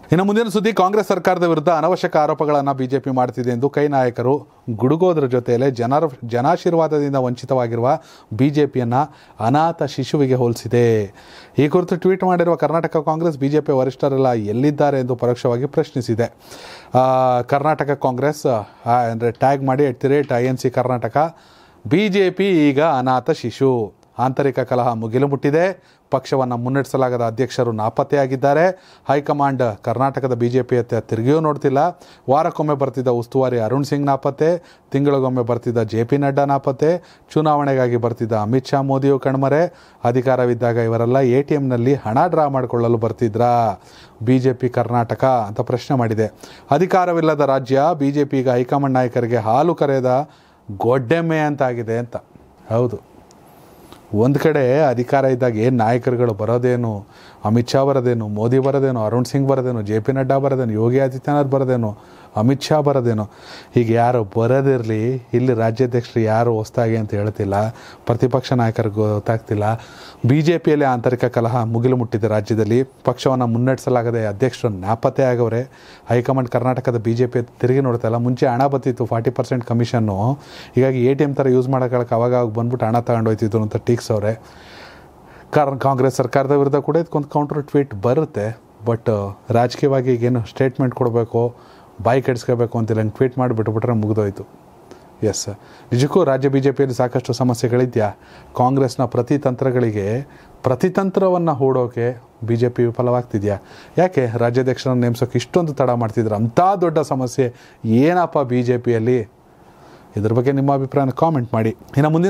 ಇನ್ನು ಮುಂದಿನ ಸುದ್ದಿ ಕಾಂಗ್ರೆಸ್ ಸರ್ಕಾರದ ವಿರುದ್ಧ ಅನವಶ್ಯಕ ಆರೋಪಗಳನ್ನು ಬಿಜೆಪಿ ಮಾಡ್ತಿದೆ ಎಂದು ಕೈ ನಾಯಕರು ಗುಡುಗೋದ್ರ ಜೊತೆಯಲ್ಲೇ ಜನರ ಜನಾಶೀರ್ವಾದದಿಂದ ವಂಚಿತವಾಗಿರುವ ಬಿಜೆಪಿಯನ್ನು ಅನಾಥ ಶಿಶುವಿಗೆ ಹೋಲಿಸಿದೆ ಈ ಕುರಿತು ಟ್ವೀಟ್ ಮಾಡಿರುವ ಕರ್ನಾಟಕ ಕಾಂಗ್ರೆಸ್ ಬಿಜೆಪಿ ವರಿಷ್ಠರೆಲ್ಲ ಎಲ್ಲಿದ್ದಾರೆ ಎಂದು ಪರೋಕ್ಷವಾಗಿ ಪ್ರಶ್ನಿಸಿದೆ ಆ, ಕರ್ನಾಟಕ ಕಾಂಗ್ರೆಸ್ ಅಂದರೆ ಟ್ಯಾಗ್ ಮಾಡಿ at the rate I N C Karnataka B J P ಈಗ ಅನಾಥ ಶಿಶು ಆಂತರಿಕ ಕಲಹ ಮುಗಿಲು ಮುಟ್ಟಿದೆ ಪಕ್ಷವನ್ನು ಮುನ್ನಡೆಸಲಾಗದ ಅಧ್ಯಕ್ಷರು ನಾಪತ್ತೆಯಾಗಿದ್ದಾರೆ ಹೈಕಮಾಂಡ್ ಕರ್ನಾಟಕದ ಬಿಜೆಪಿಯತ್ತ ತಿರುಗಿಯೂ ನೋಡ್ತಿಲ್ಲ ವಾರಕ್ಕೊಮ್ಮೆ ಬರ್ತಿದ್ದ ಉಸ್ತುವಾರಿ ಅರುಣ್ ಸಿಂಗ್ ನಾಪತ್ತೆ ತಿಂಗಳಿಗೊಮ್ಮೆ ಬರ್ತಿದ್ದ ಜೆ ಪಿ ನಡ್ಡಾ ನಾಪತ್ತೆ ಚುನಾವಣೆಗಾಗಿ ಬರ್ತಿದ್ದ ಅಮಿತ್ ಶಾ ಮೋದಿಯು ಕಣ್ಮರೆ ಅಧಿಕಾರವಿದ್ದಾಗ ಇವರೆಲ್ಲ ಎ ಟಿ ಎಮ್ನಲ್ಲಿ ಹಣ ಡ್ರಾ ಮಾಡಿಕೊಳ್ಳಲು ಬರ್ತಿದ್ರಾ ಬಿ ಜೆ ಪಿ ಕರ್ನಾಟಕ ಅಂತ ಪ್ರಶ್ನೆ ಮಾಡಿದೆ ಅಧಿಕಾರವಿಲ್ಲದ ರಾಜ್ಯ ಬಿ ಜೆ ಪಿ ಈಗ ಹೈಕಮಾಂಡ್ ನಾಯಕರಿಗೆ ಹಾಲು ಕರೆಯದ ಗೊಡ್ಡೆಮ್ಮೆ ಅಂತಾಗಿದೆ ಅಂತ ಹೌದು ಒಂದು ಕಡೆ ಅಧಿಕಾರ ಇದ್ದಾಗ ಏನು ನಾಯಕರುಗಳು ಬರೋದೇನು ಅಮಿತ್ ಶಾ ಬರೋದೇನು ಮೋದಿ ಬರೋದೇನು ಅರುಣ್ ಸಿಂಗ್ ಬರೋದೇನು ಜೆ ಪಿ ನಡ್ಡಾ ಬರೋದೇನು ಯೋಗಿ ಆದಿತ್ಯನಾಥ್ ಬರೋದೇನು ಅಮಿತ್ ಶಾ ಬರೋದೇನು ಹೀಗೆ ಯಾರು ಬರೋದಿರಲಿ ಇಲ್ಲಿ ರಾಜ್ಯಾಧ್ಯಕ್ಷರು ಯಾರು ಹೊಸ್ದಾಗಿ ಅಂತ ಹೇಳ್ತಿಲ್ಲ ಪ್ರತಿಪಕ್ಷ ನಾಯಕರಿಗೆ ಗೊತ್ತಾಗ್ತಿಲ್ಲ ಬಿ ಜೆ ಪಿಯಲ್ಲಿ ಆಂತರಿಕ ಕಲಹ ಮುಗಿಲು ಮುಟ್ಟಿದೆ ರಾಜ್ಯದಲ್ಲಿ ಪಕ್ಷವನ್ನು ಮುನ್ನಡೆಸಲಾಗದೆ ಅಧ್ಯಕ್ಷರು ನಾಪತ್ತೆ ಆಗವ್ರೆ ಹೈಕಮಾಂಡ್ ಕರ್ನಾಟಕದ ಬಿ ಜೆ ಪಿ ತಿರುಗಿ ನೋಡ್ತಾ ಇಲ್ಲ ಮುಂಚೆ ಹಣ ಬರ್ತಿತ್ತು ಫಾರ್ಟಿ ಪರ್ಸೆಂಟ್ ಕಮಿಷನ್ನು ಹೀಗಾಗಿ ಎ ಟಿ ಎಮ್ ಥರ ಯೂಸ್ ಮಾಡೋಕ್ಕೆ ಅವಾಗ ಅವಾಗ ಬಂದ್ಬಿಟ್ಟು ಹಣ ತಗೊಂಡು ಹೋಯ್ತಿದ್ರು ಅಂತ ಟೀಕ್ಸವ್ರೆ ಕಾರಣ ಕಾಂಗ್ರೆಸ್ ಸರ್ಕಾರದ ವಿರುದ್ಧ ಕೂಡ ಇದಕ್ಕೊಂದು ಕೌಂಟರ್ ಟ್ವೀಟ್ ಬರುತ್ತೆ ಬಟ್ ರಾಜಕೀಯವಾಗಿ ಈಗೇನು ಸ್ಟೇಟ್ಮೆಂಟ್ ಕೊಡಬೇಕು ಬಾಯಿ ಕೆಡಿಸ್ಕೋಬೇಕು ಅಂತಿಲ್ಲ ಹಂಗೆ ಟ್ವೀಟ್ ಮಾಡಿ ಬಿಟ್ಬಿಟ್ರೆ ಮುಗಿದೋಯ್ತು ಎಸ್ ನಿಜಕ್ಕೂ ರಾಜ್ಯ ಬಿ ಜೆ ಪಿಯಲ್ಲಿ ಸಾಕಷ್ಟು ಸಮಸ್ಯೆಗಳಿದೆಯಾ ಕಾಂಗ್ರೆಸ್ನ ಪ್ರತಿ ತಂತ್ರಗಳಿಗೆ ಪ್ರತಿತಂತ್ರವನ್ನು ಹೂಡೋಕೆ ಬಿ ಜೆ ಪಿ ವಿಫಲವಾಗ್ತಿದೆಯಾ ಯಾಕೆ ರಾಜ್ಯಾಧ್ಯಕ್ಷರನ್ನು ನೇಮಿಸೋಕೆ ಇಷ್ಟೊಂದು ತಡ ಮಾಡ್ತಿದ್ರು ಅಂಥ ದೊಡ್ಡ ಸಮಸ್ಯೆ ಏನಪ್ಪ ಬಿ ಜೆ ಪಿಯಲ್ಲಿ ಇದ್ರ ಬಗ್ಗೆ ನಿಮ್ಮ ಅಭಿಪ್ರಾಯನ ಕಾಮೆಂಟ್ ಮಾಡಿ ಇನ್ನು ಮುಂದಿನ